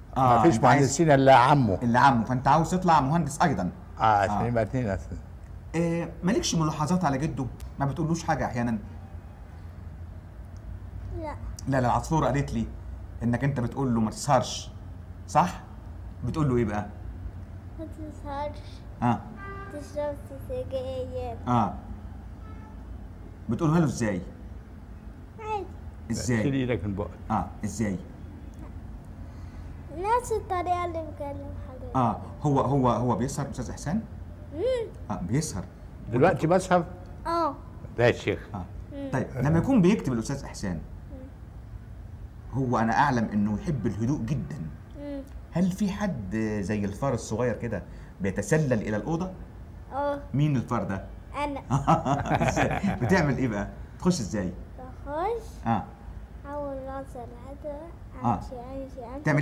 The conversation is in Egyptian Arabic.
آه، ما فيش أنت عايز- مهندسين الا عمه اللي عمه فانت عاوز تطلع مهندس ايضا اه عشان آه. يبقى اتنين أصلاً. آه مالكش ملاحظات على جده ما بتقولوش حاجه احيانا لا لا لا العصفوره قالت لي انك انت بتقول له ما تسهرش صح بتقول له ايه بقى ما تسهرش اه تشرب سجاير اه بتقولها له ازاي عادي شيل ازاي ايدك من بقك اه ازاي نفس الطريقة اللي بكلم حضرتك اه هو هو هو بيسهر استاذ احسان مم. اه بيسهر دلوقتي بسهر اه لا يا شيخ اه طيب لما يكون بيكتب الاستاذ احسان هو انا اعلم انه يحب الهدوء جدا مم. هل في حد زي الفار الصغير كده بيتسلل الى الاوضه اه مين الفار ده انا إزاي؟ بتعمل ايه بقى تخش ازاي بخش اه اول ما اوصل هذا آه. امشي امشي امشي تعمل